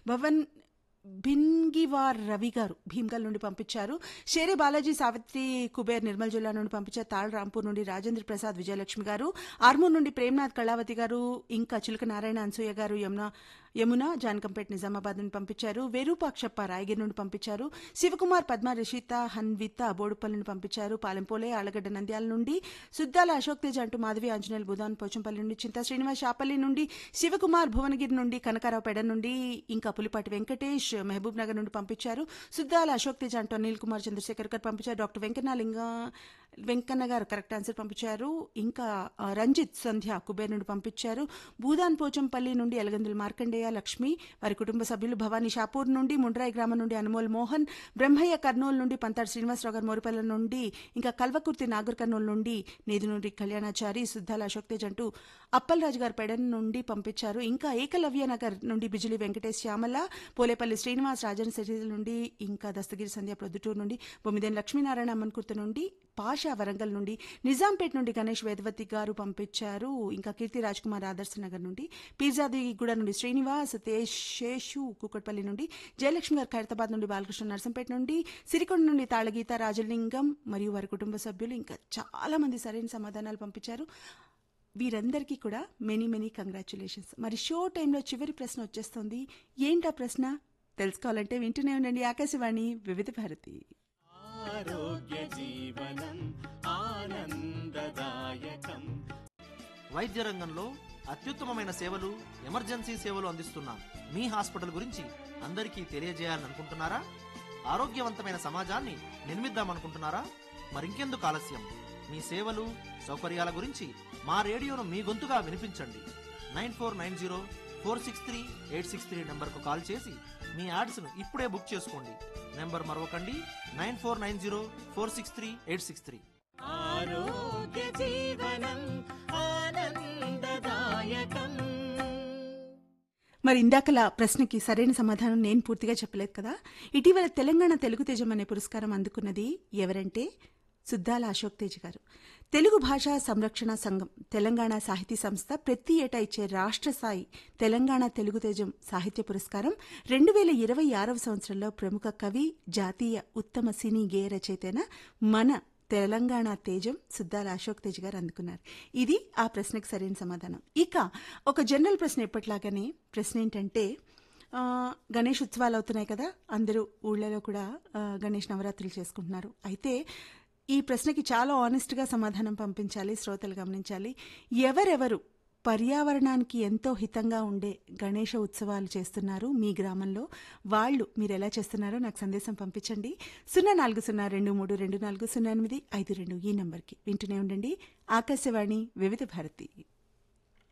భవన్ భిన్గివార్ రవి గారు భీమ్గల్ నుండి పంపించారు షేరే బాలాజీ సావిత్రి కుబేర్ నిర్మల్ జిల్లా నుండి పంపించారు తాళ రాంపూర్ నుండి రాజేంద్ర ప్రసాద్ విజయలక్ష్మి గారు ఆర్మూర్ నుండి ప్రేమ్నాథ్ కళావతి గారు ఇంకా చిలుక నారాయణ అన్సూయ గారు యమున యమున జానకంపేట్ నిజామాబాద్ నుండి పంపించారు వేరూపాక్షప్ప రాయగిరి నుండి పంపించారు శివకుమార్ పద్మ రిషిత హన్విత బోడుపల్లి నుండి పంపించారు పాలెంపోలే ఆలగడ్డ నంద్యాల నుండి సుద్దాల అశోక్ తేజ్ అంటూ మాధవి ఆంజనేయులు బుధాన్ పోచంపల్లి నుండి చింతా శ్రీనివాస్ షాపల్లి నుండి శివకుమార్ భువనగిరి నుండి కనకారావు పెడ నుండి ఇంకా పులిపాటి వెంకటేష్ మహబూబ్ నగర్ నుండి పంపించారు సుద్దాల అశోక్ తేజ్ అంటూ అనిల్ కుమార్ చంద్రశేఖర్ గారు పంపించారు డాక్టర్ వెంకన్నలింగ వెంకన్న గారు కరెక్ట్ ఆన్సర్ పంపించారు ఇంకా ఆ, రంజిత్ సంధ్య కుబేర్ నుండి పంపించారు భూదాన్ పోచంపల్లి నుండి ఎలగందుల మార్కండేయ లక్ష్మి వారి కుటుంబ సభ్యులు భవానీ షాపూర్ నుండి ముండ్రాయి గ్రామం నుండి అనుమోల్ మోహన్ బ్రహ్మయ్య కర్నూలు నుండి పంతాడు శ్రీనివాసరావు గారు మోరిపల్లి నుండి ఇంకా కల్వకుర్తి నాగర్ కర్నూలు నుండి నేదు నుండి కళ్యాణాచారి సుద్దాల అశోక్ తేజ్ అంటూ అప్పలరాజు గారు పెడన్ నుండి పంపించారు ఇంకా ఏకలవ్య నగర్ నుండి బిజిలి వెంకటేష్ శ్యామల పోలేపల్లి శ్రీనివాస్ రాజన్ సిరిసిల్ల నుండి ఇంకా దస్తగిరి సంధ్య ప్రొద్దుటూరు నుండి బొమ్మిదేని లక్ష్మీనారాయణ అమ్మన్కుర్త నుండి పాషా వరంగల్ నుండి నిజాంపేట్ నుండి గణేష్ వేదవతి గారు పంపించారు ఇంకా కీర్తి రాజ్ కుమార్ ఆదర్శ నగర్ నుండి పీర్జాదిగూడ నుండి శ్రీనివాస్ తేజ్ శేషు కుకట్పల్లి నుండి జయలక్ష్మి గారు ఖైరతాబాద్ నుండి బాలకృష్ణ నర్సంపేట నుండి సిరికొండ నుండి తాళగీత రాజలింగం మరియు వారి కుటుంబ సభ్యులు ఇంకా చాలా మంది సరైన సమాధానాలు పంపించారు వీరందరికీ కూడా మెనీ మెనీ కంగ్రాచులేషన్స్ మరి షో టైంలో చివరి ప్రశ్న వచ్చేస్తుంది ఏంటా ప్రశ్న తెలుసుకోవాలంటే వింటూనే ఉండండి ఆకాశవాణి వివిధ భారతి ఆరోగ్య జీవనం ఆనందదాయకం వైద్య రంగంలో అత్యుత్తమమైన సేవలు ఎమర్జెన్సీ సేవలు అందిస్తున్న మీ హాస్పిటల్ గురించి అందరికీ తెలియజేయాలనుకుంటున్నారా ఆరోగ్యవంతమైన సమాజాన్ని నిర్మిద్దామనుకుంటున్నారా మరింకెందుకు ఆలస్యం మీ సేవలు సౌకర్యాల గురించి మా రేడియోను మీ గొంతుగా వినిపించండి nine four nine zero four six three eight six three నెంబర్కు కాల్ చేసి మీ యాడ్స్ను ఇప్పుడే బుక్ చేసుకోండి నెంబర్ మరొకండి nine four nine zero four six three eight six three ఆరోగ్య జీవనం ఆనందదాయకం మరి ఇందాకల ప్రశ్నకి సరైన సమాధానం నేను పూర్తిగా చెప్పలేదు కదా ఇటీవల తెలంగాణ తెలుగు తేజం అనే పురస్కారం అందుకున్నది ఎవరంటే సుద్దాల అశోక్ తేజ్ గారు తెలుగు భాషా సంరక్షణ సంఘం తెలంగాణ సాహితీ సంస్థ ప్రతి ఏటా ఇచ్చే రాష్ట్ర స్థాయి తెలంగాణ తెలుగు తేజం సాహిత్య పురస్కారం రెండు వేల ఇరవై ఆరవ సంవత్సరంలో ప్రముఖ కవి జాతీయ ఉత్తమ సినీ గేయ రచయితైన మన తెలంగాణ తేజం సుద్దాల అశోక్ తేజ్ గారు అందుకున్నారు ఇది ఆ ప్రశ్నకు సరైన సమాధానం ఇక ఒక జనరల్ ప్రశ్న ఎప్పటిలాగానే ప్రశ్న ఏంటంటే ఆ, గణేష్ ఉత్సవాలు అవుతున్నాయి కదా అందరూ ఊళ్ళలో కూడా ఆ, గణేష్ నవరాత్రులు చేసుకుంటున్నారు అయితే ఈ ప్రశ్నకి చాలా ఆనెస్ట్గా సమాధానం పంపించాలి శ్రోతలు గమనించాలి ఎవరెవరు పర్యావరణానికి ఎంతో హితంగా ఉండే గణేష ఉత్సవాలు చేస్తున్నారు మీ గ్రామంలో వాళ్ళు మీరు ఎలా చేస్తున్నారో నాకు సందేశం పంపించండి సున్నా నాలుగు సున్నా రెండు మూడు రెండు నాలుగు సున్నా ఎనిమిది ఐదు రెండు ఈ నంబర్కి వింటూనే ఉండండి ఆకాశవాణి వివిధ భారతి